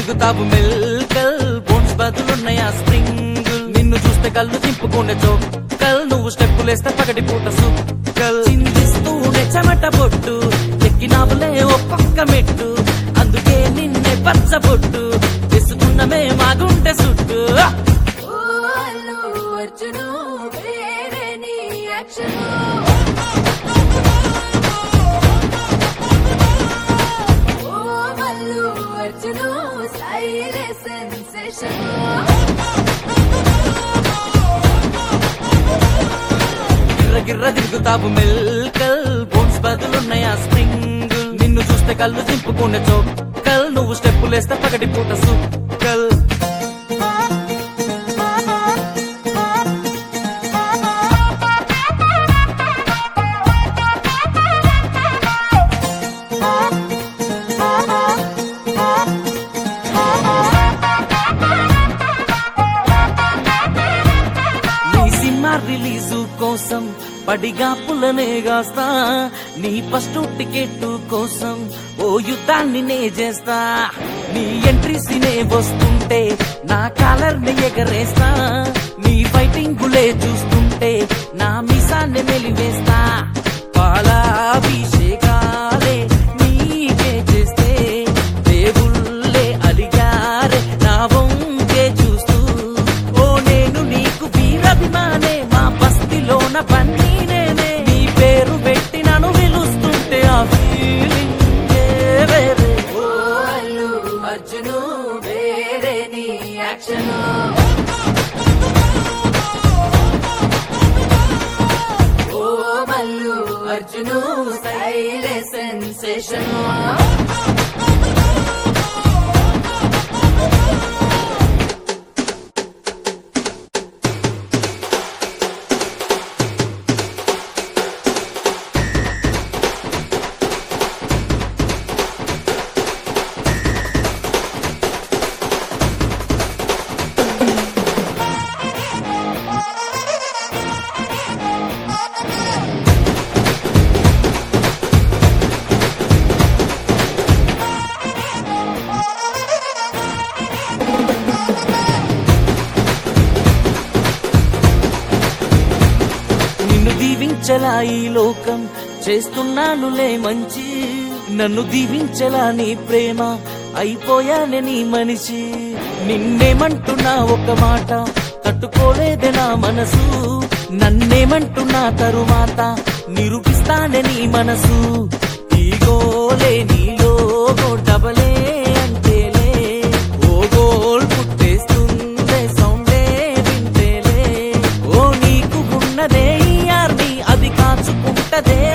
దిగుతావు మెల్కల్ బోన్స్ బదులున్నాయా స్ప్రింగ్ నిన్ను చూస్తే కళ్ళు తిప్పుకునే చోక్కల్ నువ్వు స్టెప్పులేస్తే పగటి పూట సుక్కల్ చిందిస్తూనే చెమట పొట్టు ఎక్కినావులే ఒక్కొక్క మెట్టు అందుకే నిన్నే పచ్చబొట్టు తీసుకున్నమే మాగుంటే సుట్టు ఓ అల్లు అర్జును వేరే నీ యాక్షన్ ఓ మల్లు అర్జును స్టైల్ సెన్సేషన్ గిర్ర గిర్ర దిగుతావు మెల్కల్ బోన్స్ బదులున్నాయా స్ప్రింగ్ నిన్ను చూస్తే కళ్ళు దింపుకునే చోక్కల్ నువ్వు స్టెప్పులేస్తే పగటి పూట సుక్కల్ నీ సినిమా రిలీజు కోసం పడిగా పుల్లనే గాస్తా నీ ఫస్ట్ టికెట్ కోసం ఓ యుద్ధాన్ని నే చేస్తా నీ ఎంట్రీ సినే వస్తుంటే నా కాలర్ ని ఎగరేస్తా నీ ఫైటింగ్ గులే చూస్తుంటే నా మిసాన్ని మెలివేస్తా పాలాభిషేకాలే నీకే చేస్తే దేవుళ్ళే అలిగారే నా వంకే చూస్తూ ఓ నేను నీకు వీరభిమానే మా బస్తిలోన పన్నీ నేనే నీ పేరు పెట్టి నన్ను పిలుస్తుంటే ఆ ఫీలింగ్ వేరే ఓ అల్లు అర్జును వేరే నీ యాక్షన్ ఓ మల్లు అర్జును స్టైల్ సెన్సేషన్ నిన్ను దీవించలా ఈ లోకం చేస్తున్నానులే మంచి నన్ను దీవించలా నీ ప్రేమ అయిపోయానే నీ మనిషి నిన్నేమంటున్నా ఒక మాట తట్టుకోలేదే నా మనసు నన్నేమంటున్నా తరువాత నిరూపిస్తానే నీ మనసు ఈ గోలే నీలో డబలే అంతేలే ఓ గోల్ పుట్టేస్తుందే సౌండే వింటేలే ఓ నీకు ఉన్నదే ఈ ఆర్మీ అది కాచుకుంటదే